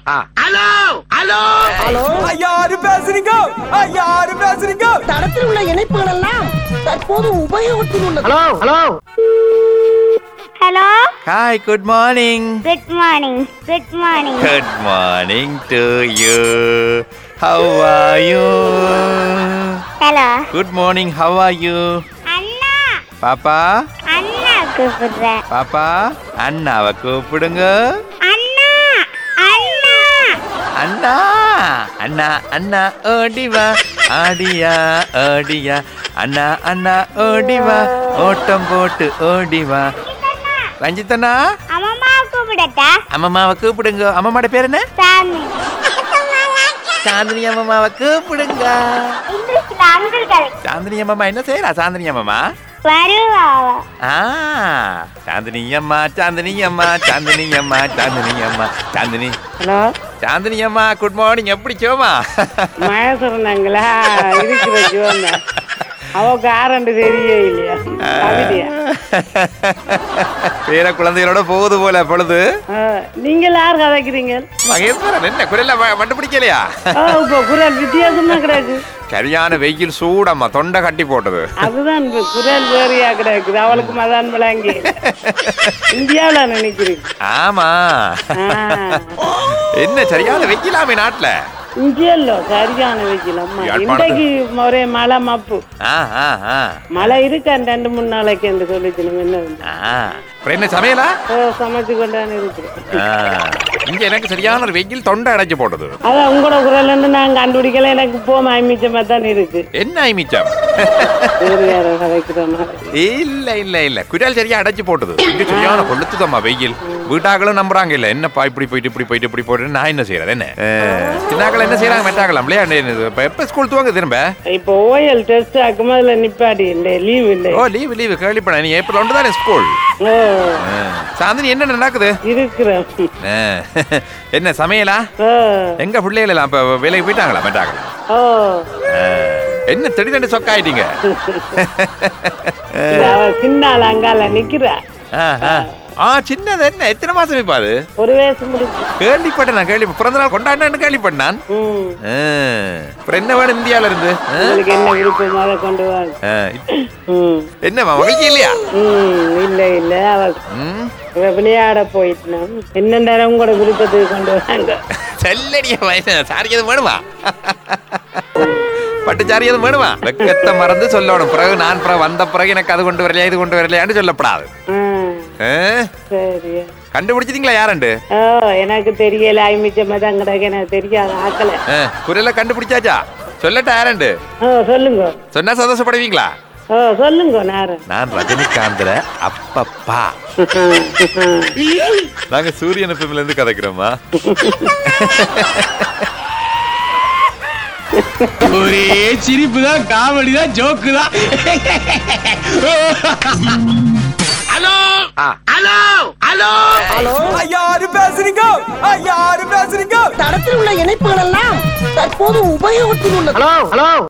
Hello hello hello யாரு பேசுறீங்க ஆ, யாரு பேசுறீங்க தடத்தில் உள்ள இணைப்புகள் எல்லாம் தற்போது உபயோகத்தில் உள்ளது hello hello Hello. Hi good morning Good morning. Good morning. Good morning to you how are you Hello. Good morning how are you அண்ணா பாப்பா அண்ணா கூப்பிடுறேன் பாப்பா அண்ணாவை கூப்பிடுங்க அண்ணா அண்ணா அண்ணா அண்ணா அண்ணா ஓடிவா ஆடியா ஓடியா அண்ணா அண்ணா ஓடிவா ஓட்டம் போட்டு ஓடிவா ரஞ்சித்தண்ணா அம்மா கூப்பிடட்டா அம்மம்மாவை கூப்பிடுங்க அம்மம்மாட பேர் என்ன சாமி சாந்தினி அம்மம்மாவை கூப்பிடுங்க இங்கிலீஷ்ல அங்கிள்கள் சாந்தினி அம்மம்மா என்ன செய்யறா சாந்தினி அம்மம்மா வருவாவா ஆ சாந்தினி அம்மா சாந்தினி அம்மா சாந்தினி அம்மா சாந்தினி அம்மா சாந்தினி ஹலோ சாந்தினி அம்மா குட் மார்னிங் எப்படி சோமா மழை சொன்னாங்களா இருக்கிற ஜோன அவ காரண்டு தெரியவே இல்லையா கவிதையா பேர குழந்தைகளோட போகுது போல பொழுது ஆ, நீங்கள் யார் கதைக்கிறீங்க மகேஸ்வரன் என்ன குரல்ல மட்டும் பிடிக்கலையா ஆ, இப்போ குரல் வித்தியாசமா கிடக்கு சரியான வெயில் சூடம்மா தொண்டை கட்டி போட்டது அதுதான் இப்ப குரல் வேறையா கிடக்குது அவளுக்கு மதான் விளங்கி இந்தியாவில் நினைக்கிறேன் ஆமா என்ன சரியான வெயிலாமே நாட்டுல இந்தியல்லோ சரியான வைக்கல அம்மா யாழ்ப்பாணத்து- இன்றைக்கு ஒரே மழை மப்பு ஆ ஆ ஆ மழை இருக்கா ரெண்டு மூணு நாளைக்கு என்று சொல்லிக்கணும் என்ன ஆ. அப்புறம் என்ன சமையலா ஓ, சமைச்சு கொண்டாந்து இருக்கிறேன் ஆ. இங்க எனக்கு சரியான ஒரு வெயில் தொண்டை அடைச்சு போட்டது அதான் உங்களோட குரல் வந்து நான் கண்டுபிடிக்கல எனக்கு போமா மிச்சமா தான் இருக்கு என்ன ஐமிச்சம் வேறு யாரோ கதைக்கிற மாதிரி இல்ல இல்ல இல்ல குரல் சரியா அடைச்சு போட்டது இங்க சரியான கொளுத்துதம்மா வெயில் வீட்டாக்களும் நம்புறாங்க இல்ல என்னப்பா இப்படி போயிட்டு இப்படி போயிட்டு இப்படி போயிட்டு நான் என்ன செய்யறது என்ன சின்னாக்கள் என்ன செய்யறாங்க மெட்டாக்கலாம் விளையாண்டு இப்ப எப்ப ஸ்கூல் துவங்க திரும்ப இப்போ ஓஎல் டெஸ்ட் ஆக்கும் அதுல நிப்பாடி இல்லை லீவ் இல்லை ஓ லீவு லீவு கேள்விப்பட நீ ஏப்ரல் ஒன்று தானே ஸ்கூல் ஓ சாந்தினி என்ன நடக்குது இருக்கிறேன் ஆ. என்ன சமையலா ஓ எங்க பிள்ளைகள் எல்லாம் இப்ப வேலைக்கு போயிட்டாங்களா மெட்டாக்கள் ஓ என்ன திடீர் திடீர் சொக்காயிட்டீங்க இது அவ சின்னால அங்கால நிக்கிறா ஆ, ஆ. ஆ சின்னது என்ன எத்தனை மாசம் இப்ப அது ஒரு வயசு முடிச்சு கேள்விப்பட்டேன் நான் கேள்வி பிறந்த நாள் கொண்டாடினு கேள்விப்பட்டேன் நான் ம் ஆ. அப்புறம் என்ன வேணும் இந்தியால இருந்து ஆ? உங்களுக்கு என்ன விருப்பம் அதை கொண்டு வாங்க ஆ. ம் என்னம்மா மகிழ்ச்சி இல்லையா ம் இல்ல இல்ல அவ ம் இவ விளையாட போயிட்டுனா என்ன நேரம் உங்களோட விருப்பத்துக்கு கொண்டு வாங்க செல்லடிய வயசு சாரி எதுவும் வேணுமா பட்டு சாரி எதுவும் வேணுமா வெக்கத்தை மறந்து சொல்லணும் பிறகு நான் பிறகு வந்த பிறகு எனக்கு அது கொண்டு வரலையா இது கொண்டு வரலையான்னு சொல்லப்படாது ஆ ஆ? சரி கண்டுபிடிச்சிட்டீங்களா யாரண்டு ஓ எனக்கு தெரியல ஐமிச்சமா தான் கிடக்கு எனக்கு தெரியாது ஆக்கல ஆ, குரலை கண்டுபிடிச்சாச்சா சொல்லட்டா யாரண்டு ஓ சொல்லுங்க சொன்னா சந்தோஷப்படுவீங்களா ஓ சொல்லுங்க நேரம் நான் ரஜினிகாந்திர அப்பப்பா நாங்க சூரியன் எஃப்எம்ல இருந்து கதைக்கிறோமா ஒரே சிரிப்பு தான் காமெடி தான் ஜோக்கு தான் ஹலோ ஹலோ ஹலோ ஹலோ யாரு பேசுறீங்க யாரு பேசுறீங்க தடத்தில் உள்ள இணைப்புகள் எல்லாம் தற்போது உபயோகத்தில் உள்ளது ஹலோ ஹலோ